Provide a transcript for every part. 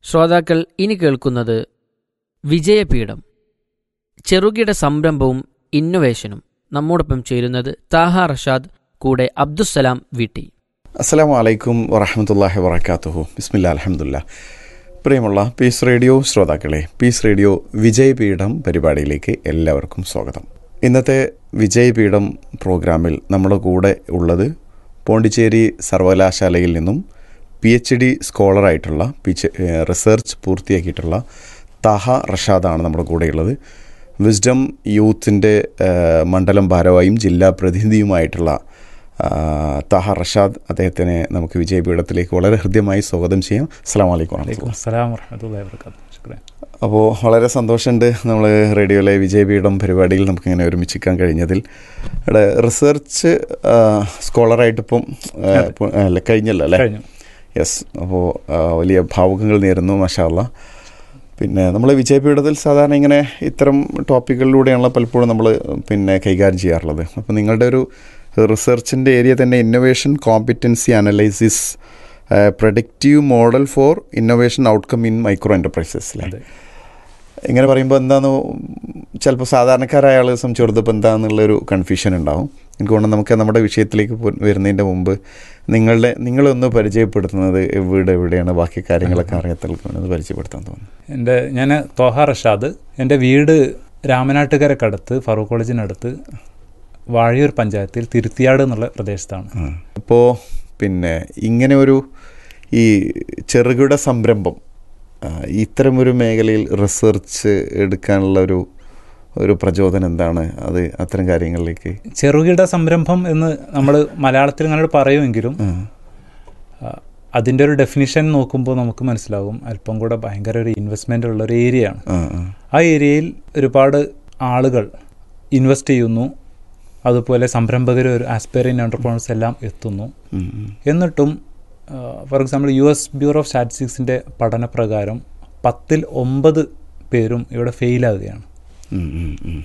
ശ്രോതാക്കൾ ഇനി കേൾക്കുന്നത് വിജയപീഠം ചെറുകിട സംരംഭവും ഇന്നൊവേഷനും നമ്മോടൊപ്പം ചേരുന്നത് താഹ റഷാദ് കൂടെ അബ്ദുസലാം വീട്ടി അസ്സാം വലൈക്കും വറഹമത്തല്ലാഹി വബർക്കാത്തുഹു ബിസ്മില്ല അലഹമുല്ല പ്രിയമുള്ള പീസ് റേഡിയോ ശ്രോതാക്കളെ പീസ് റേഡിയോ വിജയപീഠം പരിപാടിയിലേക്ക് എല്ലാവർക്കും സ്വാഗതം ഇന്നത്തെ വിജയപീഠം പ്രോഗ്രാമിൽ നമ്മുടെ കൂടെ ഉള്ളത് പോണ്ടിച്ചേരി സർവകലാശാലയിൽ നിന്നും പി എച്ച് ഡി സ്കോളറായിട്ടുള്ള പി റിസർച്ച് പൂർത്തിയാക്കിയിട്ടുള്ള താഹ റഷാദാണ് നമ്മുടെ കൂടെയുള്ളത് വിസ്ഡം യൂത്തിൻ്റെ മണ്ഡലം ഭാരവാഹിയും ജില്ലാ പ്രതിനിധിയുമായിട്ടുള്ള ആ, താഹ റഷാദ് അദ്ദേഹത്തിനെ നമുക്ക് വിജയപീഠത്തിലേക്ക് വളരെ ഹൃദ്യമായി സ്വാഗതം ചെയ്യാം അസ്സാം വലൈക്കും വലൈക്കും അസ്സലാം വറഹമത്തുള്ളാഹി വബറകാതുഹു ശുക്രൻ അപ്പോൾ വളരെ സന്തോഷമുണ്ട് നമ്മൾ റേഡിയോയിലെ വിജയപീഠം പരിപാടിയിൽ നമുക്കിങ്ങനെ ഒരുമിച്ചിക്കാൻ കഴിഞ്ഞതിൽ ഇവിടെ റിസർച്ച് സ്കോളറായിട്ട് ഇപ്പം ആ, ഇപ്പം, അല്ല കഴിഞ്ഞല്ലോ അല്ലേ കഴിഞ്ഞു യെസ് അപ്പോൾ വലിയ ഭാവുകങ്ങൾ നേരുന്നു മഷാല്ല പിന്നെ നമ്മൾ വിജയപീഠത്തിൽ സാധാരണ ഇങ്ങനെ ഇത്തരം ടോപ്പിക്കുകളിലൂടെയാണല്ലോ പലപ്പോഴും നമ്മൾ പിന്നെ കൈകാര്യം ചെയ്യാറുള്ളത് അപ്പോൾ നിങ്ങളുടെ ഒരു റിസർച്ചിൻ്റെ ഏരിയ തന്നെ innovation competency analysis productive model for innovation outcome in micro enterprises അതെ ഇങ്ങനെ പറയുമ്പോൾ എന്താന്ന് ചിലപ്പോൾ സാധാരണക്കാരായ ആളെ സംബന്ധിച്ചിടത്തപ്പോൾ എന്താണെന്നുള്ളൊരു കൺഫ്യൂഷൻ ഉണ്ടാവും എനിക്ക് തോന്നുന്നു നമുക്ക് നമ്മുടെ വിഷയത്തിലേക്ക് പോ- വരുന്നതിൻ്റെ മുമ്പ് നിങ്ങളുടെ നിങ്ങളൊന്ന് പരിചയപ്പെടുത്തുന്നത് വീട് എവിടെയാണ് ബാക്കി കാര്യങ്ങളൊക്കെ അറിയാത്തവർക്കൊന്ന് പരിചയപ്പെടുത്താൻ തോന്നുന്നു എൻ്റെ ഞാൻ തോഹ റഷാദ് എൻ്റെ വീട് രാമനാട്ടുകരക്കടുത്ത് ഫറൂഖ് കോളേജിനടുത്ത് വാഴിയൂർ പഞ്ചായത്തിൽ തിരുത്തിയാട് എന്നുള്ള പ്രദേശത്താണ് അപ്പോൾ പിന്നെ ഇങ്ങനെ ഒരു ഈ ചെറുകിട സംരംഭം ആ, ഇത്തരമൊരു മേഖലയിൽ റിസർച്ച് എടുക്കാനുള്ള ഒരു ഒരു പ്രചോദനം എന്താണ് അത് അത്തരം കാര്യങ്ങളിലേക്ക് ചെറുകിട സംരംഭം എന്ന് നമ്മൾ മലയാളത്തിൽ അങ്ങനെ പറയുമെങ്കിലും ഉം. ആ, അതിൻ്റെ ഒരു ഡെഫിനിഷൻ നോക്കുമ്പോൾ നമുക്ക് മനസ്സിലാവും അല്പം കൂടെ ഭയങ്കര ഒരു ഇൻവെസ്റ്റ്മെൻ്റ് ഉള്ള ഒരു ഏരിയയാണ് ആ ആ ആ ഏരിയയിൽ ഒരുപാട് ആളുകൾ ഇൻവെസ്റ്റ് ചെയ്യുന്നു അതുപോലെ സംരംഭകർ ഒരു ആസ്പയറിംഗ് എൻ്റർപ്രണേഴ്സ് എല്ലാം എത്തുന്നു ഉം, ഉം. എന്നിട്ടും for example U S bureau of സ്റ്റാറ്റിസ്റ്റിക്സിൻ്റെ പഠനപ്രകാരം പത്തിൽ ഒമ്പത് പേരും ഇവിടെ ഫെയിലാകുകയാണ് ഉം, ഉം, ഉം.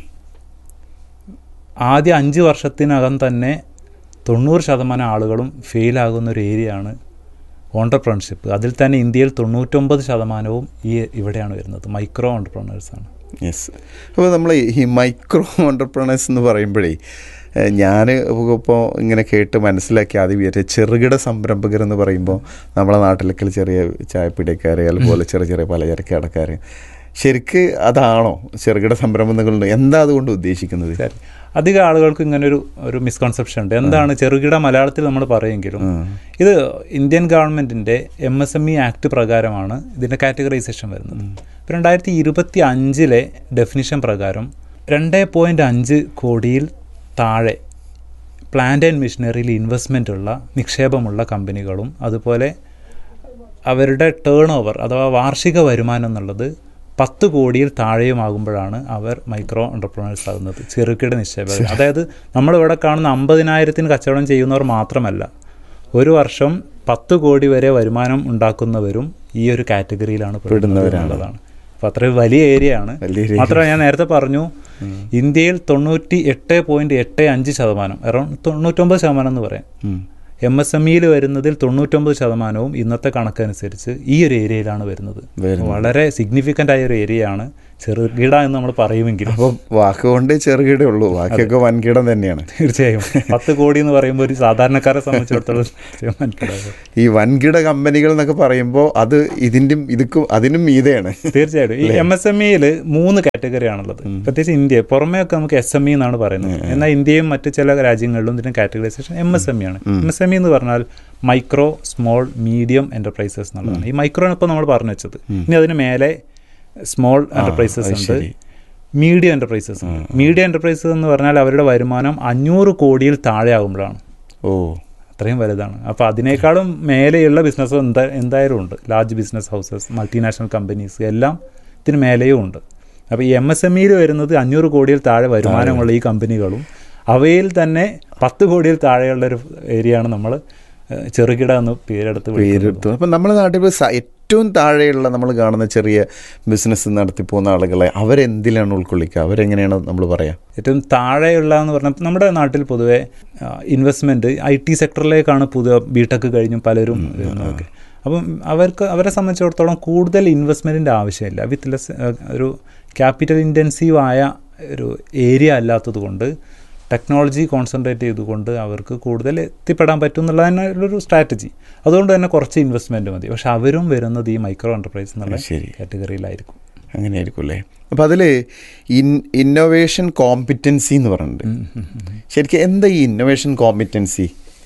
ആദ്യ അഞ്ച് വർഷത്തിനകം തന്നെ തൊണ്ണൂറ് ശതമാനം ആളുകളും ഫെയിലാകുന്ന ഒരു ഏരിയയാണ് ഓണ്ടർപ്രണർഷിപ്പ് അതിൽ തന്നെ ഇന്ത്യയിൽ തൊണ്ണൂറ്റൊമ്പത് ശതമാനവും ഈ ഇവിടെയാണ് വരുന്നത് മൈക്രോ ഓണ്ടർപ്രണേഴ്സാണ് യെസ് അപ്പോൾ നമ്മൾ ഈ മൈക്രോ ഓണ്ടർപ്രണേഴ്സ് എന്ന് പറയുമ്പോഴേ ഞാൻ ഇപ്പോൾ ഇങ്ങനെ കേട്ട് മനസ്സിലാക്കി ആദ്യം വിചാരിച്ച ചെറുകിട സംരംഭകർ എന്ന് പറയുമ്പോൾ നമ്മളെ നാട്ടിലൊക്കെ ചെറിയ ചായപ്പിടിക്കാർ അതുപോലെ ചെറിയ ചെറിയ പലചരക്ക് കടക്കാർ ശരിക്ക് അതാണോ ചെറുകിട സംരംഭങ്ങളുണ്ട് എന്താ അതുകൊണ്ട് ഉദ്ദേശിക്കുന്നത് ശരി അധികം ആളുകൾക്ക് ഇങ്ങനെ ഒരു ഒരു മിസ്കൺസെപ്ഷൻ ഉണ്ട് എന്താണ് ചെറുകിട മലയാളത്തിൽ നമ്മൾ പറയുമെങ്കിലും ഇത് ഇന്ത്യൻ ഗവൺമെൻറ്റിൻ്റെ M S M E act പ്രകാരമാണ് ഇതിൻ്റെ കാറ്റഗറൈസേഷൻ വരുന്നത് ഇപ്പം രണ്ടായിരത്തി ഇരുപത്തി അഞ്ചിലെ ഡെഫിനിഷൻ പ്രകാരം രണ്ട് പോയിൻറ്റ് അഞ്ച് കോടിയിൽ താഴെ പ്ലാന്റ് ആൻഡ് മെഷീനറിയിൽ ഇൻവെസ്റ്റ്മെൻ്റ് ഉള്ള നിക്ഷേപമുള്ള കമ്പനികളും അതുപോലെ അവരുടെ ടേൺ ഓവർ അഥവാ വാർഷിക വരുമാനം എന്നുള്ളത് പത്ത് കോടിയിൽ താഴെയുമാകുമ്പോഴാണ് അവർ മൈക്രോ എൻ്റർപ്രണേഴ്സ് ആകുന്നത് ചെറുകിട നിക്ഷേപകർ അതായത് നമ്മളിവിടെ കാണുന്ന അമ്പതിനായിരത്തിന് കച്ചവടം ചെയ്യുന്നവർ മാത്രമല്ല ഒരു വർഷം പത്ത് കോടി വരെ വരുമാനം ഉണ്ടാക്കുന്നവരും ഈ ഒരു കാറ്റഗറിയിലാണ് പെടുന്നത് എന്നുള്ളതാണ് അപ്പോൾ അത്രയും വലിയ ഏരിയ ആണ് വലിയ area. മാത്രമല്ല ഞാൻ നേരത്തെ പറഞ്ഞു ഇന്ത്യയിൽ തൊണ്ണൂറ്റി എട്ട് പോയിന്റ് എട്ട് അഞ്ച് ശതമാനം അറൗണ്ട് തൊണ്ണൂറ്റൊമ്പത് ശതമാനം എന്ന് പറയാം ഉം. എം എസ് എം ഇയിൽ വരുന്നതിൽ തൊണ്ണൂറ്റൊമ്പത് ശതമാനവും ഇന്നത്തെ കണക്കനുസരിച്ച് ഈ ഒരു ഏരിയയിലാണ് വരുന്നത് വരുന്നത്. വളരെ സിഗ്നിഫിക്കൻ്റ് ആയ ഒരു ഏരിയയാണ് ചെറുകിട എന്ന് നമ്മൾ പറയുമെങ്കിലും അപ്പോൾ വാക്കുകൊണ്ട് ചെറുകിടേ ഉള്ളൂ ബാക്കിയൊക്കെ വൻകിടം തന്നെയാണ് തീർച്ചയായും പത്ത് കോടി എന്ന് പറയുമ്പോൾ ഒരു സാധാരണക്കാരെ സംബന്ധിച്ചിടത്തോളം തീർച്ചയായും മനസ്സിലാകും. ഈ വൻകിട കമ്പനികൾ എന്നൊക്കെ പറയുമ്പോൾ അത് ഇതിൻ്റെ ഇതുക്കും അതിനും മീതെയാണ് തീർച്ചയായിട്ടും ഈ എം എസ് എം ഇയിൽ മൂന്ന് കാറ്റഗറി ആണുള്ളത് പ്രത്യേകിച്ച് ഇന്ത്യ പുറമേ ഒക്കെ നമുക്ക് എസ് എം ഇ എന്നാണ് പറയുന്നത് എന്നാൽ ഇന്ത്യയും മറ്റ് ചില രാജ്യങ്ങളിലും ഇതിന്റെ categorisation M S M E ആണ് എം എസ് എം ഇ എന്ന് പറഞ്ഞാൽ മൈക്രോ സ്മോൾ മീഡിയം എന്റർപ്രൈസസ് എന്നുള്ളതാണ് ഈ മൈക്രോ ഇപ്പോൾ നമ്മൾ പറഞ്ഞു വെച്ചത് ഇനി അതിന് മേലെ സ്മോൾ എന്റർപ്രൈസസ് അത് ഉണ്ട് ശരി. മീഡിയം എന്റർപ്രൈസസ് ഉണ്ട് മീഡിയം എന്റർപ്രൈസസ് എന്ന് പറഞ്ഞാൽ അവരുടെ വരുമാനം അഞ്ഞൂറ് കോടിയിൽ താഴെ ആകുമ്പോഴാണ് ഓ അത്രയും വലുതാണ് അപ്പോൾ അതിനേക്കാളും മേലെയുള്ള ബിസിനസ് എന്താ എന്തായാലും ഉണ്ട് large business houses multinational companies എല്ലാം ഇതിന് മേലെയും ഉണ്ട് അപ്പോൾ ഈ എം എസ് എം ഇയിൽ വരുന്നത് അഞ്ഞൂറ് കോടിയിൽ താഴെ വരുമാനമുള്ള ഈ കമ്പനികളും അവയിൽ തന്നെ പത്ത് കോടിയിൽ താഴെയുള്ള ഒരു ഏരിയയാണ് നമ്മൾ ചെറുകിട എന്ന് പേരെടുത്ത് വിളിക്കുന്നത് പേരെടുത്തു അപ്പം നമ്മുടെ നാട്ടിൽ ഇപ്പോൾ സ- ഏറ്റവും താഴെയുള്ള നമ്മൾ കാണുന്ന ചെറിയ ബിസിനസ് നടത്തി പോകുന്ന ആളുകളെ അവരെന്തിലാണ് ഉൾക്കൊള്ളിക്കുക അവരെങ്ങനെയാണ് നമ്മൾ പറയാം ഏറ്റവും താഴെയുള്ള എന്ന് പറഞ്ഞാൽ നമ്മുടെ നാട്ടിൽ പൊതുവെ ഇൻവെസ്റ്റ്മെൻറ്റ് ഐ ടി സെക്ടറിലേക്കാണ് പുതിയ ബിടെക് കഴിഞ്ഞും പലരും വരുന്നതൊക്കെ അപ്പം അവർക്ക് അവരെ സംബന്ധിച്ചിടത്തോളം കൂടുതൽ ഇൻവെസ്റ്റ്മെൻറ്റിൻ്റെ ആവശ്യമില്ല വിത്ത് ലെസ് ഒരു ക്യാപിറ്റൽ ഇൻറ്റൻസീവ് ആയ ഒരു ഏരിയ അല്ലാത്തത് കൊണ്ട് ടെക്നോളജി കോൺസെൻട്രേറ്റ് ചെയ്തുകൊണ്ട് അവർക്ക് കൂടുതൽ എത്തിപ്പെടാൻ പറ്റും എന്നുള്ള തന്നെ ഒരു സ്ട്രാറ്റജി അതുകൊണ്ട് തന്നെ കുറച്ച് ഇൻവെസ്റ്റ്മെൻറ്റ് മതി പക്ഷെ അവരും വരുന്നത് ഈ മൈക്രോ എൻ്റർപ്രൈസ് എന്നുള്ള ശരി. കാറ്റഗറിയിലായിരിക്കും അങ്ങനെയായിരിക്കും അല്ലേ അപ്പോൾ അതിൽ ഇൻ ഇന്നോവേഷൻ കോമ്പിറ്റൻസി എന്ന് പറയുന്നുണ്ട് ശരിക്കും എന്താ ഈ ഇന്നോവേഷൻ കോമ്പിറ്റൻസി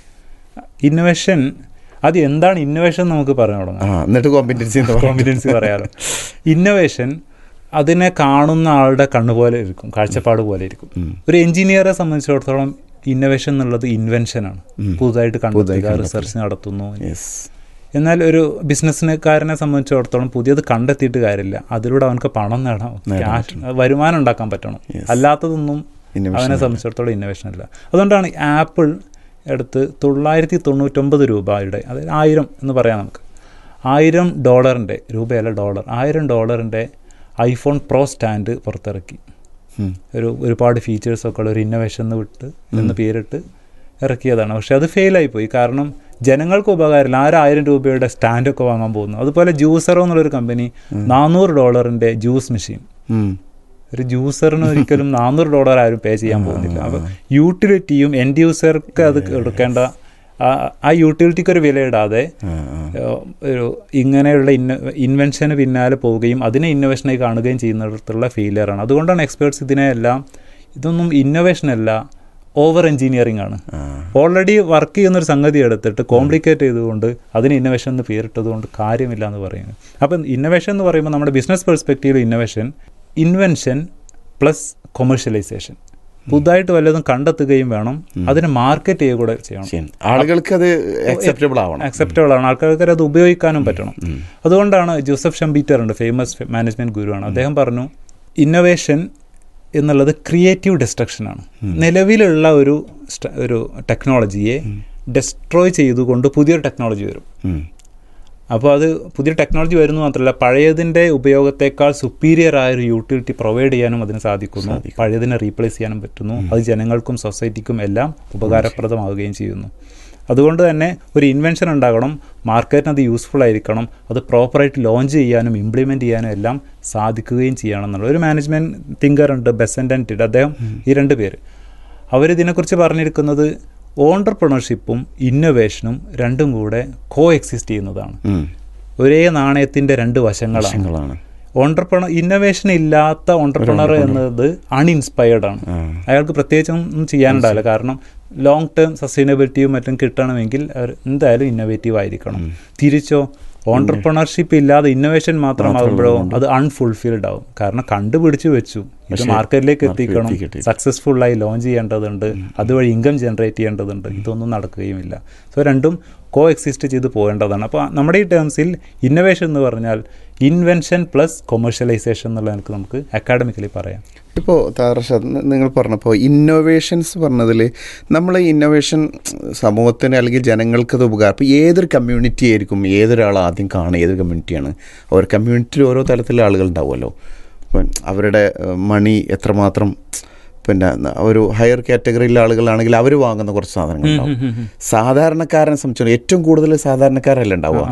ഇന്നോവേഷൻ അത് എന്താണ് ഇന്നോവേഷൻ നമുക്ക് പറഞ്ഞു ആ തുടങ്ങാം എന്നിട്ട് കോമ്പിറ്റൻസി എന്ന് പറയാം കോമ്പിറ്റൻസി പറയാലോ ഇന്നോവേഷൻ അതിനെ കാണുന്ന ആളുടെ കണ്ണ് പോലെ ഇരിക്കും കാഴ്ചപ്പാട് പോലെ ഇരിക്കും ഒരു എഞ്ചിനീയറെ സംബന്ധിച്ചിടത്തോളം ഇന്നോവേഷൻ എന്നുള്ളത് ഇൻവെൻഷനാണ് പുതുതായിട്ട് കണ്ടെത്തുക റിസർച്ച് നടത്തുന്നു യെസ് എന്നാൽ ഒരു ബിസിനസ്സുകാരനെ സംബന്ധിച്ചിടത്തോളം പുതിയത് കണ്ടെത്തിയിട്ട് കാര്യമില്ല അതിലൂടെ അവനക്ക് പണം നേടാം ക്യാഷ് വരുമാനം ഉണ്ടാക്കാൻ പറ്റണം അല്ലാത്തതൊന്നും Innovation അവനെ സംബന്ധിച്ചിടത്തോളം ഇന്നോവേഷൻ അല്ല അതുകൊണ്ടാണ് ആപ്പിൾ എടുത്ത് തൊള്ളായിരത്തി തൊണ്ണൂറ്റൊമ്പത് രൂപയുടെ അതായത് ആയിരം എന്ന് പറയാം നമുക്ക് ആയിരം ഡോളറിൻ്റെ രൂപയല്ല ഡോളർ ആയിരം ഡോളറിൻ്റെ ഐഫോൺ പ്രോ സ്റ്റാൻഡ് പുറത്തിറക്കി ഒരു ഒരുപാട് ഫീച്ചേഴ്സൊക്കെ ഉള്ള ഒരു ഇന്നോവേഷൻ എന്ന് വിട്ട് എന്ന് പേരിട്ട് ഇറക്കിയതാണ് പക്ഷെ അത് ഫെയിലായി പോയി കാരണം ജനങ്ങൾക്ക് ഉപകാരമില്ല ആരായിരം രൂപയുടെ സ്റ്റാൻഡൊക്കെ വാങ്ങാൻ പോകുന്നു അതുപോലെ ജ്യൂസറോ എന്നുള്ളൊരു കമ്പനി നാനൂറ് ഡോളറിൻ്റെ ജ്യൂസ് മെഷീൻ ഒരു ജ്യൂസറിന് ഒരിക്കലും നാനൂറ് ഡോളർ ആരും പേ ചെയ്യാൻ പോകുന്നില്ല അപ്പോൾ യൂട്ടിലിറ്റിയും എൻഡ് യൂസർക്ക് അത് എടുക്കേണ്ട ആ- ആ യൂട്ടിലിറ്റിക്ക് ഒരു വില ഇടാതെ ഏഹ്, ഒരു ഇങ്ങനെയുള്ള ഇന്ന ഇൻവെൻഷന് പിന്നാലെ പോവുകയും അതിനെ ഇന്നോവേഷനായി കാണുകയും ചെയ്യുന്നിടത്തുള്ള ഫെയിലിയറാണ് അതുകൊണ്ടാണ് എക്സ്പേർട്സ് ഇതിനെയെല്ലാം ഇതൊന്നും ഇന്നോവേഷൻ അല്ല ഓവർ എഞ്ചിനീയറിംഗ് ആണ് ഓൾറെഡി വർക്ക് ചെയ്യുന്ന ഒരു സംഗതി എടുത്തിട്ട് കോംപ്ലിക്കേറ്റ് ചെയ്തുകൊണ്ട് അതിന് ഇന്നോവേഷൻ എന്ന് പേരിട്ടത് കൊണ്ട് കാര്യമില്ല എന്ന് പറയുന്നത് അപ്പം ഇന്നോവേഷൻ എന്ന് പറയുമ്പോൾ നമ്മുടെ business perspective innovation invention plus commercialisation പുതുതായിട്ട് വല്ലതും കണ്ടെത്തുകയും വേണം അതിനെ മാർക്കറ്റ് ചെയ്യുക കൂടെ ചെയ്യണം ശരി. ആളുകൾക്ക് അത് അക്സെപ്റ്റബിൾ ആവണം അക്സെപ്റ്റബിൾ ആണ് ആൾക്കാർക്ക് അത് ഉപയോഗിക്കാനും പറ്റണം അതുകൊണ്ടാണ് ജോസഫ് ഷംബീറ്റർ ഉണ്ട് ഫേമസ് മാനേജ്മെന്റ് ഗുരുവാണ് അദ്ദേഹം പറഞ്ഞു ഇന്നോവേഷൻ എന്നുള്ളത് ക്രിയേറ്റീവ് ഡിസ്ട്രക്ഷൻ ആണ് നിലവിലുള്ള ഒരു സ്റ്റ- ഒരു ടെക്നോളജിയെ ഡെസ്ട്രോയ് ചെയ്തുകൊണ്ട് പുതിയൊരു ടെക്നോളജി വരും ഉം. അപ്പോൾ അത് പുതിയ ടെക്നോളജി വരുന്നു മാത്രമല്ല പഴയതിൻ്റെ ഉപയോഗത്തെക്കാൾ സുപ്പീരിയർ ആയ ഒരു യൂട്ടിലിറ്റി പ്രൊവൈഡ് ചെയ്യാനും അതിന് സാധിക്കുന്നു പഴയതിനെ റീപ്ലേസ് ചെയ്യാനും പറ്റുന്നു അത് ജനങ്ങൾക്കും സൊസൈറ്റിക്കും എല്ലാം ഉപകാരപ്രദമാവുകയും ചെയ്യുന്നു അതുകൊണ്ട് തന്നെ ഒരു ഇൻവെൻഷൻ ഉണ്ടാകണം മാർക്കറ്റിന് അത് യൂസ്ഫുൾ ആയിരിക്കണം അത് പ്രോപ്പറായിട്ട് ലോഞ്ച് ചെയ്യാനും ഇംപ്ലിമെൻറ്റ് ചെയ്യാനും എല്ലാം സാധിക്കുകയും ചെയ്യണം എന്നുള്ള ഒരു മാനേജ്മെൻറ്റ് തിങ്കർ ഉണ്ട് ബെസൻ്റ് ആൻഡ് ടിഡ് അദ്ദേഹം ഈ രണ്ട് പേര് അവരിതിനെക്കുറിച്ച് പറഞ്ഞിരിക്കുന്നത് ഓണ്ടർപ്രണർഷിപ്പും ഇന്നൊവേഷനും രണ്ടും കൂടെ കോ എക്സിസ്റ്റ് ചെയ്യുന്നതാണ് ഉം. ഒരേ നാണയത്തിൻ്റെ രണ്ട് വശങ്ങളാണ് വശങ്ങളാണ് ഓണ്ടർപ്രണർ ഇന്നൊവേഷൻ ഇല്ലാത്ത ഓണ്ടർപ്രണർ എന്നത് അൺഇൻസ്പയർഡ് ആണ് അയാൾക്ക് പ്രത്യേകിച്ചൊന്നും ചെയ്യാനുണ്ടാവില്ല കാരണം ലോങ് ടേം സസ്റ്റൈനബിലിറ്റിയും മറ്റും കിട്ടണമെങ്കിൽ അവർ എന്തായാലും ഇന്നോവേറ്റീവ് ആയിരിക്കണം തിരിച്ചോ ഓണ്ടർപ്രണർഷിപ്പ് ഇല്ലാതെ ഇന്നോവേഷൻ മാത്രമാകുമ്പോഴോ അത് അൺഫുൾഫിൽഡ് ആവും കാരണം കണ്ടുപിടിച്ച് വെച്ചു ഇത് മാർക്കറ്റിലേക്ക് എത്തിക്കണം സക്സസ്ഫുള്ളായി ലോഞ്ച് ചെയ്യേണ്ടതുണ്ട് അതുവഴി ഇൻകം ജനറേറ്റ് ചെയ്യേണ്ടതുണ്ട് ഇതൊന്നും നടക്കുകയുമില്ല സോ രണ്ടും കോ എക്സിസ്റ്റ് ചെയ്ത് പോകേണ്ടതാണ് അപ്പോൾ നമ്മുടെ ഈ ടേംസിൽ ഇന്നോവേഷൻ എന്ന് പറഞ്ഞാൽ ഇൻവെൻഷൻ പ്ലസ് കൊമേഴ്ഷ്യലൈസേഷൻ എന്നുള്ള എനിക്ക് നമുക്ക് അക്കാഡമിക്കലി പറയാം ഇപ്പോൾ താറഷാദ് നിങ്ങൾ പറഞ്ഞപ്പോൾ ഇന്നോവേഷൻസ് പറഞ്ഞതിൽ നമ്മൾ ഇന്നോവേഷൻ സമൂഹത്തിന് അല്ലെങ്കിൽ ജനങ്ങൾക്കത് ഉപകാരം ഇപ്പോൾ ഏതൊരു കമ്മ്യൂണിറ്റി ആയിരിക്കും ഏതൊരാൾ ആദ്യം കാണുക ഏതൊരു കമ്മ്യൂണിറ്റിയാണ് ഒരു കമ്മ്യൂണിറ്റിയിൽ ഓരോ തരത്തിലുള്ള ആളുകൾ ഉണ്ടാവുമല്ലോ അപ്പം അവരുടെ ഏഹ്, മണി എത്രമാത്രം പിന്നെ ഒരു ഹയർ കാറ്റഗറിയിലെ ആളുകളാണെങ്കിൽ അവർ വാങ്ങുന്ന കുറച്ച് സാധനങ്ങളുണ്ടാവും സാധാരണക്കാരനെ സംബന്ധിച്ചിടത്തോളം ഏറ്റവും കൂടുതൽ സാധാരണക്കാരല്ല ഉണ്ടാവുക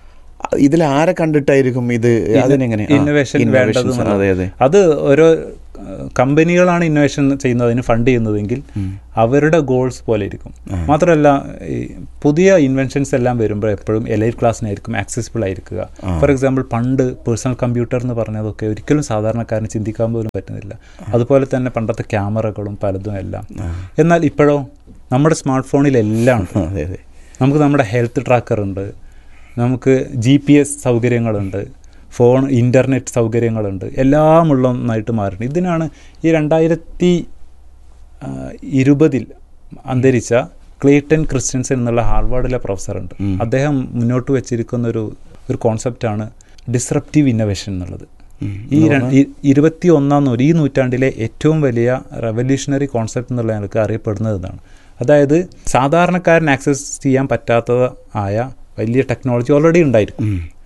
ഇതിൽ ആരെ കണ്ടിട്ടായിരിക്കും ഇത് അതിനെങ്ങനെ ആ, ഇന്നോവേഷൻ innovations, വേണ്ടത് അതെ അതെ അത് ഓരോ ഏഹ്, കമ്പനികളാണ് ഇന്നോവേഷൻ ചെയ്യുന്നത് അതിന് ഫണ്ട് ചെയ്യുന്നതെങ്കിൽ അവരുടെ ഗോൾസ് പോലെ ഇരിക്കും മാത്രമല്ല ഈ പുതിയ ഇൻവെൻഷൻസ് എല്ലാം വരുമ്പോൾ എപ്പോഴും എലൈറ്റ് ക്ലാസ്സിനായിരിക്കും ആക്സസിബിൾ ആയിരിക്കുക ഫോർ എക്സാമ്പിൾ പണ്ട് പേഴ്സണൽ കമ്പ്യൂട്ടർ എന്ന് പറഞ്ഞതൊക്കെ ഒരിക്കലും സാധാരണക്കാരന് ചിന്തിക്കാൻ പോലും പറ്റുന്നില്ല അതുപോലെ തന്നെ പണ്ടത്തെ ക്യാമറകളും പലതും എല്ലാം എന്നാൽ ഇപ്പോഴോ നമ്മുടെ സ്മാർട്ട് ഫോണിലെല്ലാം ഉണ്ട് അതെ അതെ നമുക്ക് നമ്മുടെ ഹെൽത്ത് ട്രാക്കർ ഉണ്ട് നമുക്ക് ജി പി എസ് സൗകര്യങ്ങളുണ്ട് ഫോൺ ഇൻ്റർനെറ്റ് സൗകര്യങ്ങളുണ്ട് എല്ലാം ഉള്ള ഒന്നായിട്ട് മാറുന്നുണ്ട് ഇതിനാണ് ഈ രണ്ടായിരത്തി ആ, ഇരുപതിൽ അന്തരിച്ച ക്ലേറ്റൻ ക്രിസ്ത്യൻസൻ എന്നുള്ള ഹാർവാർഡിലെ പ്രൊഫസറുണ്ട് അദ്ദേഹം മുന്നോട്ട് വെച്ചിരിക്കുന്ന ഒരു ഒരു കോൺസെപ്റ്റാണ് ഡിസ്റപ്റ്റീവ് ഇന്നോവേഷൻ എന്നുള്ളത് ഈ ര- ഈ ഇരുപത്തി ഒന്നാം നൂറ് ഈ നൂറ്റാണ്ടിലെ ഏറ്റവും വലിയ റെവല്യൂഷണറി കോൺസെപ്റ്റ് എന്നുള്ള ഞങ്ങൾക്ക് അറിയപ്പെടുന്നത് ഇതാണ് അതായത് സാധാരണക്കാരൻ ആക്സസ് ചെയ്യാൻ പറ്റാത്ത ആയ വലിയ ടെക്നോളജി ഓൾറെഡി ഉണ്ടായിരിക്കും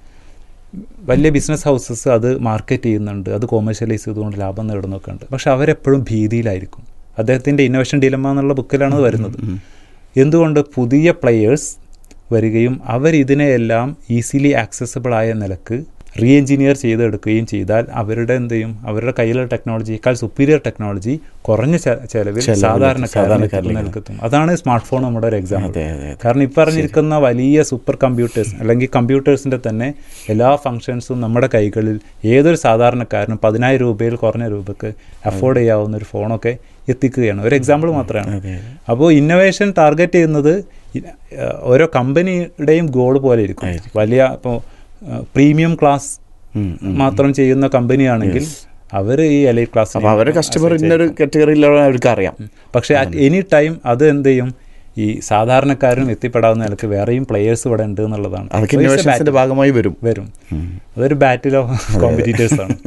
വലിയ ബിസിനസ് ഹൗസസ് അത് മാർക്കറ്റ് ചെയ്യുന്നുണ്ട് അത് കോമേഴ്ഷ്യലൈസ് ചെയ്തുകൊണ്ട് ലാഭം നേടുന്നൊക്കെ ഉണ്ട് പക്ഷെ അവരെപ്പോഴും ഭീതിയിലായിരിക്കും അദ്ദേഹത്തിൻ്റെ ഇന്നോവേഷൻ ഡിലമ്മ എന്നുള്ള ബുക്കിലാണ് അത് വരുന്നത് എന്തുകൊണ്ട് പുതിയ പ്ലെയേഴ്സ് വരികയും അവർ ഇതിനെയെല്ലാം ഈസിലി ആക്സസബിൾ ആയ നിലക്ക് റീ എഞ്ചിനീയർ ചെയ്തെടുക്കുകയും ചെയ്താൽ അവരുടെ എന്ത് ചെയ്യും അവരുടെ കയ്യിലുള്ള ടെക്നോളജിയേക്കാൾ സുപ്പീരിയർ ടെക്നോളജി കുറഞ്ഞ ചെ- ചെലവിൽ ചെലവിൽ സാധാരണക്കാരന് സാധാരണക്കാരിലേക്ക് നിൽക്കെത്തും അതാണ് സ്മാർട്ട് ഫോൺ നമ്മുടെ ഒരു എക്സാമ്പിൾ അതെ അതെ കാരണം ഈ പറഞ്ഞിരിക്കുന്ന വലിയ സൂപ്പർ കമ്പ്യൂട്ടേഴ്സ് അല്ലെങ്കിൽ കമ്പ്യൂട്ടേഴ്സിൻ്റെ തന്നെ എല്ലാ ഫങ്ഷൻസും നമ്മുടെ കൈകളിൽ ഏതൊരു സാധാരണക്കാരനും പതിനായിരം രൂപയിൽ കുറഞ്ഞ രൂപയ്ക്ക് അഫോർഡ് ചെയ്യാവുന്ന ഒരു ഫോണൊക്കെ എത്തിക്കുകയാണ് ഒരു എക്സാമ്പിൾ മാത്രമാണ് അതെ അപ്പോൾ ഇന്നോവേഷൻ ടാർഗറ്റ് ചെയ്യുന്നത് ഇ- ഏഹ് ഓരോ കമ്പനിയുടെയും ഗോൾ പോലെ ഇരിക്കും വലിയ ഇപ്പോൾ പ്രീമിയം ക്ലാസ് ഉം, ഉം. മാത്രം ചെയ്യുന്ന കമ്പനിയാണെങ്കിൽ അവർ ഈ എലൈറ്റ് ക്ലാസ് അപ്പൊ അവരെ കസ്റ്റമർ ഇന്നൊരു കാറ്റഗറിയിലുള്ള അവർക്ക് അറിയാം പക്ഷേ അറ്റ് എനി ടൈം അത് എന്ത് ചെയ്യും ഈ സാധാരണക്കാരനും എത്തിപ്പെടാവുന്ന നിലക്ക് വേറെയും പ്ലേയേഴ്സ് ഇവിടെ ഉണ്ട് എന്നുള്ളതാണ് അതൊക്കെ So it's a ഇന്നോവേഷൻസിന്റെ battle. ഭാഗമായി വരും വരും അതൊരു ബാറ്റിൽ ഓഫ് കോമ്പറ്റീറ്റേഴ്സ് ആണ്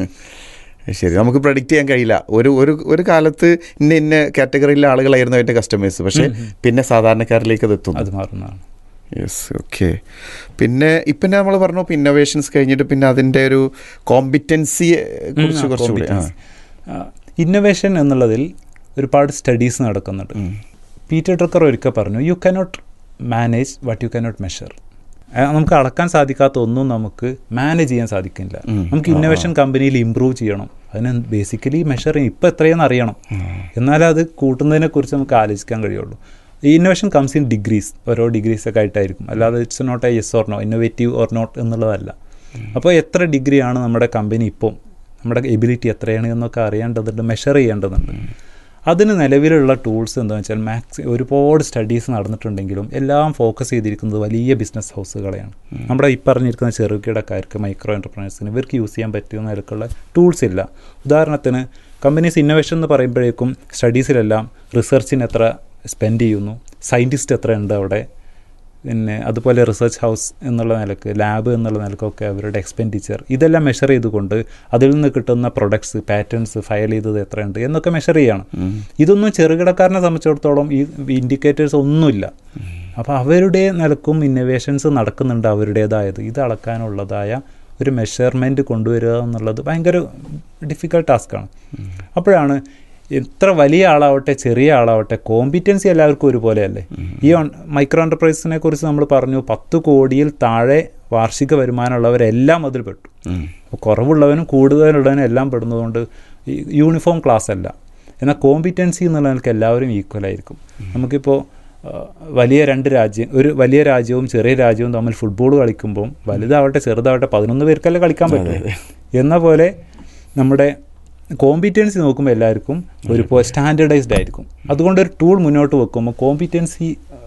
ശരി നമുക്ക് പ്രഡിക്റ്റ് ചെയ്യാൻ കഴിയില്ല ഒരു ഒരു ഒരു കാലത്ത് ഇന്ന ഇന്ന കാറ്റഗറിയിലെ ആളുകളായിരുന്നു അതിന്റെ കസ്റ്റമേഴ്സ് പക്ഷെ പിന്നെ സാധാരണക്കാരിലേക്ക് അത് എത്തുന്നു അത് മാറുന്നതാണ് യെസ് ഓക്കെ പിന്നെ ഇപ്പം നമ്മൾ പറഞ്ഞു ഇന്നോവേഷൻസ് കഴിഞ്ഞിട്ട് പിന്നെ അതിന്റെ ഒരു കോമ്പിറ്റൻസിയെ കുറിച്ച് കുറച്ചുകൂടി ആ. ഇന്നോവേഷൻ എന്നുള്ളതിൽ ഒരുപാട് സ്റ്റഡീസ് നടക്കുന്നുണ്ട് പീറ്റർ ഡ്രക്കർ ഒരിക്കൽ പറഞ്ഞു you cannot manage what you cannot measure നമുക്ക് അളക്കാൻ സാധിക്കാത്ത ഒന്നും നമുക്ക് മാനേജ് ചെയ്യാൻ സാധിക്കില്ല ഉം. നമുക്ക് ഇന്നോവേഷൻ കമ്പനിയിൽ ഇമ്പ്രൂവ് ചെയ്യണം അതിന് ബേസിക്കലി മെഷർ ഇപ്പം എത്രയെന്ന് അറിയണം എന്നാലേ അത് കൂട്ടുന്നതിനെ കുറിച്ച് നമുക്ക് ആലോചിക്കാൻ കഴിയുള്ളൂ ഈ ഇന്നോവേഷൻ കംസ് ഇൻ ഡിഗ്രീസ് ഓരോ ഡിഗ്രീസ് ഒക്കെ ആയിട്ടായിരിക്കും അല്ലാതെ it's not a yes or no innovative or not എന്നുള്ളതല്ല അപ്പോൾ എത്ര ഡിഗ്രിയാണ് നമ്മുടെ കമ്പനി ഇപ്പം നമ്മുടെ എബിലിറ്റി എത്രയാണ് എന്നൊക്കെ അറിയേണ്ടതുണ്ട് മെഷർ ചെയ്യേണ്ടതുണ്ട് അതിന് നിലവിലുള്ള ടൂൾസ് എന്താണെന്ന് വെച്ചാൽ മാക്സി ഒരുപാട് സ്റ്റഡീസ് നടന്നിട്ടുണ്ടെങ്കിലും എല്ലാം ഫോക്കസ് ചെയ്തിരിക്കുന്നത് വലിയ ബിസിനസ് ഹൗസുകളെയാണ് നമ്മുടെ ഈ പറഞ്ഞിരിക്കുന്ന ചെറുകിടക്കാർക്ക് മൈക്രോ എൻ്റർപ്രൈനേഴ്സിന് ഇവർക്ക് യൂസ് ചെയ്യാൻ പറ്റുന്ന നിലക്കുള്ള ടൂൾസ് ഇല്ല ഉദാഹരണത്തിന് കമ്പനീസ് ഇന്നോവേഷൻ എന്ന് പറയുമ്പോഴേക്കും സ്റ്റഡീസിലെല്ലാം റിസർച്ചിന് എത്ര സ്പെൻഡ് ചെയ്യുന്നു സയൻറ്റിസ്റ്റ് എത്ര ഉണ്ട് അവിടെ പിന്നെ അതുപോലെ റിസർച്ച് ഹൗസ് എന്നുള്ള നിലക്ക് ലാബ് എന്നുള്ള നിലക്കൊക്കെ അവരുടെ എക്സ്പെൻഡിച്ചർ ഇതെല്ലാം മെഷർ ചെയ്തുകൊണ്ട് അതിൽ നിന്ന് കിട്ടുന്ന പ്രൊഡക്ട്സ് പാറ്റേൺസ് ഫയൽ ചെയ്തത് എത്രയുണ്ട് എന്നൊക്കെ മെഷർ ചെയ്യണം ഇതൊന്നും ചെറുകിടക്കാരനെ സംബന്ധിച്ചിടത്തോളം ഈ ഇൻഡിക്കേറ്റേഴ്സ് ഒന്നുമില്ല അപ്പോൾ അവരുടെ നിലക്കും ഇന്നോവേഷൻസ് നടക്കുന്നുണ്ട് അവരുടേതായത് ഇത് അളക്കാനുള്ളതായ ഒരു മെഷർമെൻറ്റ് കൊണ്ടുവരിക എന്നുള്ളത് ഭയങ്കര ഡിഫിക്കൽട്ട് ടാസ്ക്കാണ് അപ്പോഴാണ് എത്ര വലിയ ആളാവട്ടെ ചെറിയ ആളാവട്ടെ കോമ്പിറ്റൻസി എല്ലാവർക്കും ഒരുപോലെയല്ലേ ഈ മൈക്രോ എൻ്റർപ്രൈസിനെ കുറിച്ച് നമ്മൾ പറഞ്ഞു പത്ത് കോടിയിൽ താഴെ വാർഷിക വരുമാനമുള്ളവരെല്ലാം അതിൽ പെട്ടു ഉം. അപ്പോൾ കുറവുള്ളവനും കൂടുതലുള്ളവനും എല്ലാം പെടുന്നതുകൊണ്ട് ഈ യൂണിഫോം ക്ലാസ് അല്ല എന്നാൽ കോമ്പിറ്റൻസി എന്നുള്ള നിലക്ക് എല്ലാവരും ഈക്വൽ ആയിരിക്കും നമുക്കിപ്പോൾ ആ, വലിയ രണ്ട് രാജ്യം ഒരു വലിയ രാജ്യവും ചെറിയ രാജ്യവും തമ്മിൽ ഫുട്ബോൾ കളിക്കുമ്പോൾ വലുതാവട്ടെ ചെറുതാവട്ടെ പതിനൊന്ന് പേർക്കല്ലേ കളിക്കാൻ പറ്റും എന്ന പോലെ നമ്മുടെ കോമ്പിറ്റൻസി നോക്കുമ്പോൾ എല്ലാവർക്കും ഒരു സ്റ്റാൻഡേർഡൈസ്ഡ് ആയിരിക്കും അതുകൊണ്ട് ഒരു ടൂൾ മുന്നോട്ട് വെക്കുമ്പോൾ കോമ്പിറ്റൻസി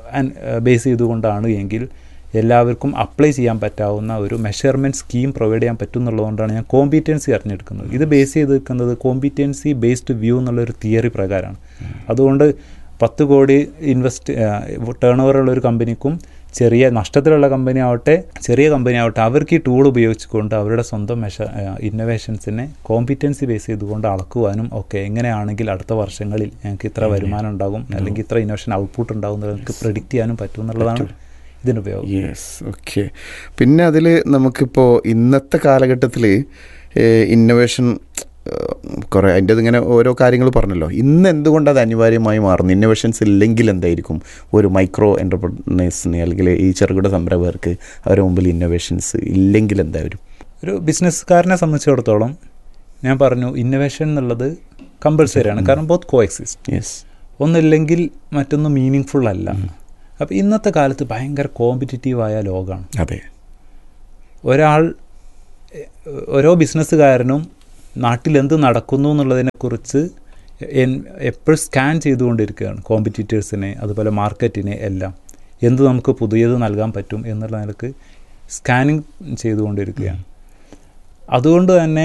ബേസ് ചെയ്തുകൊണ്ടാണ് എങ്കിൽ എല്ലാവർക്കും അപ്ലൈ ചെയ്യാൻ പറ്റാവുന്ന ഒരു മെഷർമെൻറ്റ് സ്കീം പ്രൊവൈഡ് ചെയ്യാൻ പറ്റും എന്നുള്ളതുകൊണ്ടാണ് ഞാൻ കോമ്പിറ്റൻസി അറിഞ്ഞെടുക്കുന്നത് ഇത് ബേസ് ചെയ്ത് നിൽക്കുന്നത് കോമ്പിറ്റൻസി ബേസ്ഡ് വ്യൂ എന്നുള്ളൊരു തിയറി പ്രകാരമാണ് അതുകൊണ്ട് പത്ത് കോടി ഇൻവെസ്റ്റ് ടേൺ ഓവറുള്ള ഒരു കമ്പനിക്കും ചെറിയ നഷ്ടത്തിലുള്ള കമ്പനി ആവട്ടെ ചെറിയ കമ്പനി ആവട്ടെ അവർക്ക് ഈ ടൂൾ ഉപയോഗിച്ചുകൊണ്ട് അവരുടെ സ്വന്തം മെഷ ഇന്നോവേഷൻസിനെ കോമ്പിറ്റൻസി ബേസ് ചെയ്തുകൊണ്ട് അളക്കുവാനും ഒക്കെ എങ്ങനെയാണെങ്കിൽ അടുത്ത വർഷങ്ങളിൽ ഞങ്ങൾക്ക് ഇത്ര വരുമാനം ഉണ്ടാകും അല്ലെങ്കിൽ ഇത്ര ഇന്നോവേഷൻ ഔട്ട്പുട്ട് ഉണ്ടാകും എന്ന് നമുക്ക് പ്രെഡിക്റ്റ് ചെയ്യാനും പറ്റും എന്നുള്ളതാണ് ഇതിൻ്റെ ഉപയോഗം യെസ് ഓക്കെ പിന്നെ അതിൽ നമുക്കിപ്പോൾ ഇന്നത്തെ കാലഘട്ടത്തിൽ ഇന്നോവേഷൻ കുറേ അതിൻ്റെ ഇങ്ങനെ ഓരോ കാര്യങ്ങൾ പറഞ്ഞല്ലോ ഇന്ന് എന്തുകൊണ്ട് അത് അനിവാര്യമായി മാറുന്നു ഇന്നോവേഷൻസ് ഇല്ലെങ്കിൽ എന്തായിരിക്കും ഒരു മൈക്രോ എൻ്റർപ്രണേഴ്സിന് അല്ലെങ്കിൽ ഈ ചെറുകിട സംരംഭകർക്ക് അവരുടെ മുമ്പിൽ ഇന്നോവേഷൻസ് ഇല്ലെങ്കിൽ എന്തായാലും ഒരു ബിസിനസ്സുകാരനെ സംബന്ധിച്ചിടത്തോളം ഞാൻ പറഞ്ഞു ഇന്നോവേഷൻ എന്നുള്ളത് കമ്പൾസറിയാണ് കാരണം ബോത്ത് കോ എക്സിസ്റ്റ് യെസ് ഒന്നില്ലെങ്കിൽ മറ്റൊന്ന് മീനിങ് ഫുൾ അല്ല അപ്പോൾ ഇന്നത്തെ കാലത്ത് ഭയങ്കര കോമ്പറ്റിറ്റീവായ ലോകമാണ് അതെ ഒരാൾ എ- ഓരോ ബിസിനസ്സുകാരനും നാട്ടിൽ എന്ത് നടക്കുന്നു എന്നുള്ളതിനെക്കുറിച്ച് എപ്പോഴും സ്കാൻ ചെയ്തുകൊണ്ടിരിക്കുകയാണ് കോമ്പറ്റീറ്റേഴ്സിനെ അതുപോലെ മാർക്കറ്റിനെ എല്ലാം എന്ത് നമുക്ക് പുതിയത് നൽകാൻ പറ്റും എന്നുള്ള നിലക്ക് സ്കാനിങ് ചെയ്തുകൊണ്ടിരിക്കുകയാണ് അതുകൊണ്ട് തന്നെ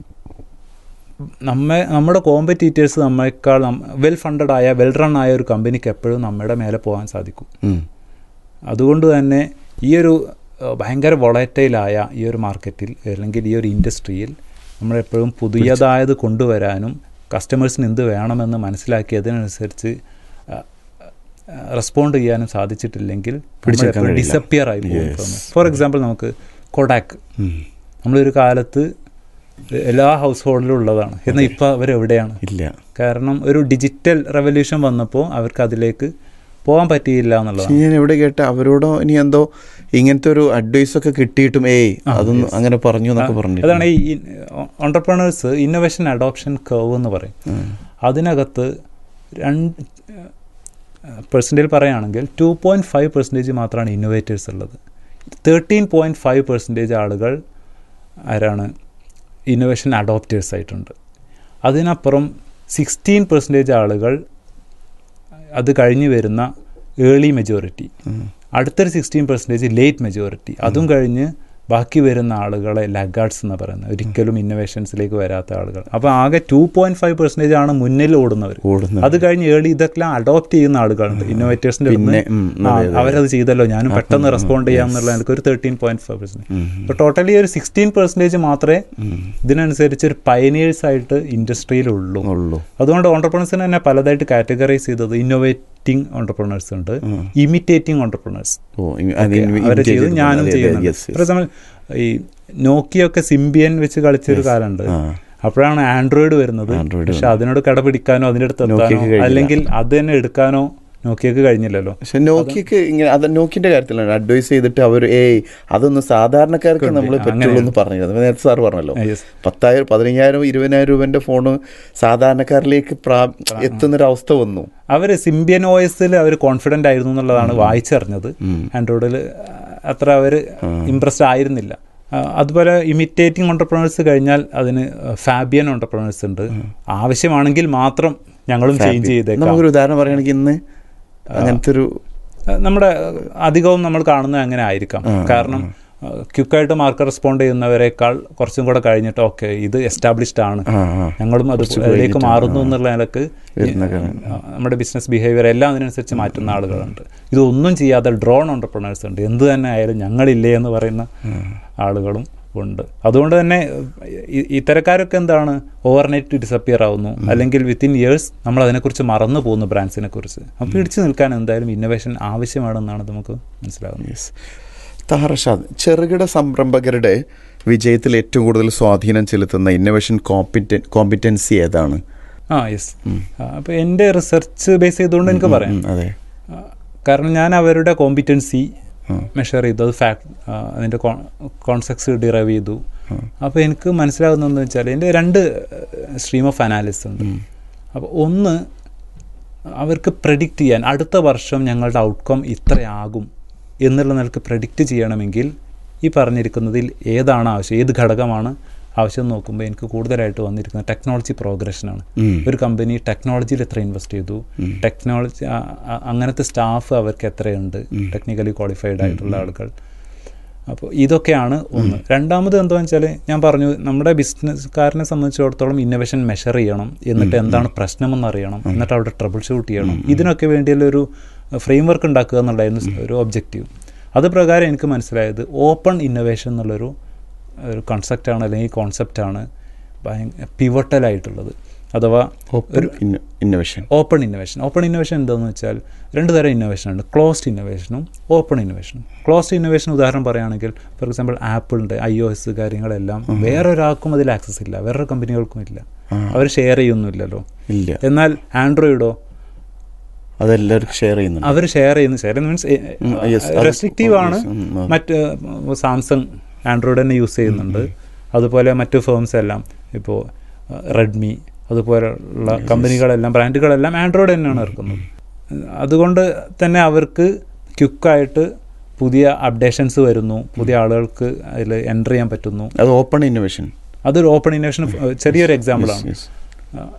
നമ്മെ നമ്മുടെ കോമ്പറ്റീറ്റേഴ്സ് നമ്മളെക്കാൾ വെൽ ഫണ്ടഡ് ആയ വെൽ റൺ ആയ ഒരു കമ്പനിക്ക് എപ്പോഴും നമ്മുടെ മേലെ പോകാൻ സാധിക്കും ഉം. അതുകൊണ്ട് തന്നെ ഈ ഒരു ഏഹ്, ഭയങ്കര വൊളറ്റൈലായ ഈ ഒരു മാർക്കറ്റിൽ അല്ലെങ്കിൽ ഈ ഒരു ഇൻഡസ്ട്രിയിൽ നമ്മളെപ്പോഴും പുതിയതായത് കൊണ്ടുവരാനും കസ്റ്റമേഴ്സിന് എന്ത് വേണമെന്ന് മനസ്സിലാക്കിയതിനനുസരിച്ച് റെസ്പോണ്ട് ചെയ്യാനും സാധിച്ചിട്ടില്ലെങ്കിൽ പിടിച്ചെടുക്കാൻ കഴിയില്ല. ഡിസപ്പിയർ ആയി Yes. പോകും ഫോർ എക്സാമ്പിൾ നമുക്ക് കൊഡാക്ക് ഉം. നമ്മളൊരു കാലത്ത് എല്ലാ ഹൗസ് ഹോൾഡിലും ഉള്ളതാണ് എന്നാൽ ഇപ്പോൾ അവരെവിടെയാണ് ഇല്ല കാരണം ഒരു ഡിജിറ്റൽ റെവല്യൂഷൻ വന്നപ്പോൾ അവർക്ക് അതിലേക്ക് പോകാൻ പറ്റിയില്ല എന്നുള്ളതാണ് ഞാൻ എവിടെ കേട്ട അവരോടോ ഇനി എന്തോ ഇങ്ങനത്തെ ഒരു അഡ്വൈസ് ഒക്കെ കിട്ടിയിട്ടും ഏയ് അതൊന്നും അങ്ങനെ പറഞ്ഞു എന്നൊക്കെ പറഞ്ഞു അതാണ് ഈ ഓണ്ടർപ്രണേഴ്സ് ഇന്നോവേഷൻ അഡോപ്ഷൻ കർവ് എന്ന് പറയും അതിനകത്ത് രണ്ട് പെർസെൻറ്റേജ് പറയുകയാണെങ്കിൽ ടു പോയിൻറ്റ് ഫൈവ് പെർസെൻറ്റേജ് മാത്രമാണ് ഇന്നോവേറ്റേഴ്സ് ഉള്ളത് തേർട്ടീൻ പോയിൻറ്റ് ഫൈവ് പെർസെൻറ്റേജ് ആളുകൾ ആരാണ് ഇന്നോവേഷൻ അഡോപ്റ്റേഴ്സ് ആയിട്ടുണ്ട് അതിനപ്പുറം സിക്സ്റ്റീൻ പെർസെൻറ്റേജ് ആളുകൾ അത് കഴിഞ്ഞ് വരുന്ന ഏർലി മെജോറിറ്റി അടുത്തൊരു സിക്സ്റ്റീൻ പെർസെൻറ്റേജ് ലേറ്റ് മെജോറിറ്റി അതും കഴിഞ്ഞ് ബാക്കി വരുന്ന ആളുകളെ ലഗാർഡ്സ് എന്ന് പറയുന്നത് ഒരിക്കലും ഇന്നോവേഷൻസിലേക്ക് വരാത്ത ആളുകൾ അപ്പോൾ ആകെ ടു പോയിന്റ് ഫൈവ് പെർസെൻറ്റേജ് ആണ് മുന്നിൽ ഓടുന്നവർ ഓടുന്നത്. അത് കഴിഞ്ഞ് ഏർലി ഇതൊക്കെ അഡോപ്റ്റ് ചെയ്യുന്ന ആളുകളുണ്ട് ഇന്നോവേറ്റേഴ്സിൻ്റെ പിന്നെ, ഉം, അതെ, അതെ. അവരത് ചെയ്തല്ലോ ഞാനും പെട്ടെന്ന് റെസ്പോണ്ട് ചെയ്യാം എന്നുള്ള എനിക്ക് ഒരു തേർട്ടീൻ പോയിന്റ് ഫൈവ് പെർസെൻറ്റ് അപ്പോൾ ടോട്ടലി ഒരു സിക്സ്റ്റീൻ പെർസെൻറ്റേജ് മാത്രമേ ഇതിനനുസരിച്ച് ഒരു പയനിയേഴ്സ് ആയിട്ട് ഇൻഡസ്ട്രിയിലുള്ളൂ ഉള്ളൂ അതുകൊണ്ട് ഓണ്ടർപ്രണേഴ്സിനെ തന്നെ പലതായിട്ട് കാറ്റഗറൈസ് ചെയ്തത് ഇന്നോവേറ്റിംഗ് ഓണ്ടർപ്രണേഴ്സ് ഉണ്ട് ഇമിറ്റേറ്റിംഗ് ഓണ്ടർപ്രണേഴ്സ് ഓ ഇ- അത് ഇൻ- അവരെ imitate ചെയ്ത് ചെയ്തു. ഞാനും അതെ, അതെ, ചെയ്യുന്നുണ്ട് yes, yes. ഫോർ എക്സാമ്പിൾ ഈ നോക്കിയൊക്കെ സിംബിയൻ വെച്ച് കളിച്ചൊരു കാലമുണ്ട് ആ. അപ്പോഴാണ് ആൻഡ്രോയിഡ് വരുന്നത് Android പക്ഷെ അതിനോട് കടപിടിക്കാനോ അതിൻ്റെ അടുത്ത് നോക്കിയക്ക് എത്താനോ കഴിഞ്ഞില്ല. അല്ലെങ്കിൽ അത് തന്നെ എടുക്കാനോ നോക്കിയക്ക് കഴിഞ്ഞില്ലല്ലോ പക്ഷെ നോക്കിക്ക് ഇങ്ങനെ അത് നോക്കിന്റെ കാര്യത്തിലാണ് അഡ്വൈസ് ചെയ്തിട്ട് അവർ ഏയ് അതൊന്നും സാധാരണക്കാർക്ക് നമ്മൾ പറ്റുള്ളൂ എന്ന് പറഞ്ഞത് നേരത്തെ സാർ പറഞ്ഞല്ലോ Yes. പത്തായിരം പതിനയ്യായിരം ഇരുപതിനായിരം രൂപന്റെ ഫോണ് സാധാരണക്കാരിലേക്ക് പ്രാ എത്തുന്നൊരവസ്ഥ വന്നു അവർ സിംബിയൻ ഓയസിൽ അവർ കോൺഫിഡൻ്റ് ആയിരുന്നു എന്നുള്ളതാണ് വായിച്ചറിഞ്ഞത് ആൻഡ്രോയിഡിൽ അത്ര അവർ ഇമ്പ്രസ്ഡ് ആയിരുന്നില്ല ആ, അതുപോലെ ഇമിറ്റേറ്റിംഗ് ഓണ്ടർപ്രണേഴ്സ് കഴിഞ്ഞാൽ അതിന് ഫാബിയൻ ഓണ്ടർപ്രണേഴ്സ് ഉണ്ട് ആവശ്യമാണെങ്കിൽ മാത്രം ഞങ്ങളും ചേഞ്ച് ചെയ്തേക്കാം നമുക്കൊരു ഉദാഹരണം പറയുകയാണെങ്കിൽ ഇന്ന് അങ്ങനത്തെ ഒരു ആ, നമ്മുടെ അധികവും നമ്മൾ കാണുന്നത് അങ്ങനെ ആയിരിക്കാം കാരണം ക്വിക്കായിട്ട് മാർക്ക് റെസ്പോണ്ട് ചെയ്യുന്നവരെക്കാൾ കുറച്ചും കൂടെ കഴിഞ്ഞിട്ട് ഓക്കെ ഇത് എസ്റ്റാബ്ലിഷ്ഡ് ആണ് ആ, ആ. ഞങ്ങളും അത് അതിലേക്ക് മാറുന്നു എന്നുള്ള നിലക്ക് വരുന്ന ആ, നമ്മുടെ ബിസിനസ് ബിഹേവിയർ എല്ലാം അതിനനുസരിച്ച് മാറ്റുന്ന ആളുകളുണ്ട് ഇതൊന്നും ചെയ്യാതെ ഡ്രോൺ ഓണ്ടർപ്രണേഴ്സ് ഉണ്ട് എന്ത് തന്നെ ആയാലും ഞങ്ങളില്ലേ എന്ന് പറയുന്ന ആളുകളും ഉണ്ട് അതുകൊണ്ട് തന്നെ ഇ- ഇത്തരക്കാരൊക്കെ എന്താണ് ഓവർനൈറ്റ് ഡിസപ്പിയർ ആവുന്നു അല്ലെങ്കിൽ വിത്തിൻ ഇയേഴ്സ് നമ്മൾ അതിനെക്കുറിച്ച് മറന്നു പോകുന്നു ബ്രാൻഡ്സിനെ കുറിച്ച് അപ്പോൾ പിടിച്ചു നിൽക്കാൻ എന്തായാലും ഇന്നോവേഷൻ ആവശ്യമാണെന്നാണ് നമുക്ക് മനസ്സിലാവുന്നത് യെസ് തഹറഷാദ് ചെറുകിട സംരംഭകരുടെ വിജയത്തിൽ ഏറ്റവും കൂടുതൽ സ്വാധീനം ചെലുത്തുന്ന ഇന്നോവേഷൻ കോമ്പിറ്റൻ കോമ്പിറ്റൻസി ഏതാണ് ആ യെസ് അപ്പോൾ എൻ്റെ റിസർച്ച് ബേസ് ചെയ്തുകൊണ്ട് എനിക്ക് പറയാം ഉം, അതെ ആ, കാരണം ഞാൻ അവരുടെ കോമ്പിറ്റൻസി മെഷർ ചെയ്തു അത് ഫാക്ട് അതിൻ്റെ കോൺസെപ്റ്റ്സ് ഡിറൈവ് ചെയ്തു അപ്പോൾ എനിക്ക് മനസ്സിലാകുന്നതെന്ന് വെച്ചാൽ എൻ്റെ രണ്ട് സ്ട്രീം ഓഫ് അനാലിസിസ് ഉണ്ട് അപ്പോൾ ഒന്ന് അവർക്ക് പ്രഡിക്റ്റ് ചെയ്യാൻ അടുത്ത വർഷം ഞങ്ങളുടെ ഔട്ട്കം ഇത്രയാകും എന്നുള്ള നിലക്ക് പ്രഡിക്റ്റ് ചെയ്യണമെങ്കിൽ ഈ പറഞ്ഞിരിക്കുന്നതിൽ ഏതാണ് ആവശ്യം ഏത് ഘടകമാണ് ആവശ്യം എന്ന് നോക്കുമ്പോൾ എനിക്ക് കൂടുതലായിട്ട് വന്നിരിക്കുന്നത് ടെക്നോളജി പ്രോഗ്രഷനാണ് ഉം. ഒരു കമ്പനി ടെക്നോളജിയിൽ എത്ര ഇൻവെസ്റ്റ് ചെയ്തു ടെക്നോളജി ആ- ആ- അങ്ങനത്തെ സ്റ്റാഫ് അവർക്ക് എത്രയുണ്ട് ടെക്നിക്കലി ക്വാളിഫൈഡ് ആയിട്ടുള്ള ആളുകൾ അപ്പോൾ ഇതൊക്കെയാണ് ഒന്ന് രണ്ടാമത് എന്താണെന്ന് വെച്ചാൽ ഞാൻ പറഞ്ഞു നമ്മുടെ ബിസിനസ്സുകാരനെ സംബന്ധിച്ചിടത്തോളം ഇന്നോവേഷൻ മെഷർ ചെയ്യണം എന്നിട്ട് എന്താണ് പ്രശ്നമെന്ന് അറിയണം എന്നിട്ട് അവിടെ ട്രബിൾ ഷൂട്ട് ചെയ്യണം ഇതിനൊക്കെ വേണ്ടിയുള്ള ഒരു ഫ്രെയിം വർക്ക് ഉണ്ടാക്കുക എന്നുള്ളതായിരുന്നു ഒരു ഒബ്ജക്റ്റീവ് അത് പ്രകാരം എനിക്ക് മനസ്സിലായത് ഓപ്പൺ ഇന്നോവേഷൻ എന്നുള്ളൊരു ഒരു കൺസെപ്റ്റാണ് അല്ലെങ്കിൽ കോൺസെപ്റ്റാണ് ഭയങ്കര പിവട്ടലായിട്ടുള്ളത് അഥവാ open innovation open innovation open innovation എന്താണെന്ന് വെച്ചാൽ രണ്ട് തരം ഇന്നോവേഷൻ ഉണ്ട് ക്ലോസ്ഡ് ഇന്നോവേഷനും ഓപ്പൺ ഇന്നോവേഷനും ക്ലോസ്ഡ് ഇന്നോവേഷൻ ഉദാഹരണം പറയുകയാണെങ്കിൽ ഫോർ എക്സാമ്പിൾ ആപ്പിളിൻ്റെ ഐ ഒ എസ് കാര്യങ്ങളെല്ലാം വേറൊരാൾക്കും അതിൽ ആക്സസ് ഇല്ല വേറൊരു കമ്പനികൾക്കും ഇല്ല അവർ ഷെയർ ചെയ്യൊന്നുമില്ലല്ലോ ഇല്ല എന്നാൽ ആൻഡ്രോയിഡോ അതെല്ലാവർക്കും ഷെയർ ചെയ്യുന്നുണ്ട് അവർ ഷെയർ ചെയ്യുന്നു ഷെയർ മീൻസ് yes, അത് റെസ്ട്രിക്റ്റീവ് ആണ് yes, ഉം, ആ. മറ്റ് സാംസങ് ആൻഡ്രോയിഡ് തന്നെ യൂസ് ചെയ്യുന്നുണ്ട് അതുപോലെ മറ്റു ഫേംസ് എല്ലാം ഇപ്പോൾ റെഡ്മി അതുപോലെയുള്ള കമ്പനികളെല്ലാം ബ്രാൻഡുകളെല്ലാം ആൻഡ്രോയിഡ് തന്നെയാണ് ഇറക്കുന്നത് അതുകൊണ്ട് തന്നെ അവർക്ക് ക്വിക്കായിട്ട് പുതിയ അപ്ഡേഷൻസ് വരുന്നു പുതിയ ആളുകൾക്ക് അതിൽ എൻ്റർ ചെയ്യാൻ പറ്റുന്നു അത് ഓപ്പൺ ഇന്നോവേഷൻ അതൊരു ഓപ്പൺ ഇന്നോവേഷൻ ചെറിയൊരു എക്സാമ്പിളാണ് yes.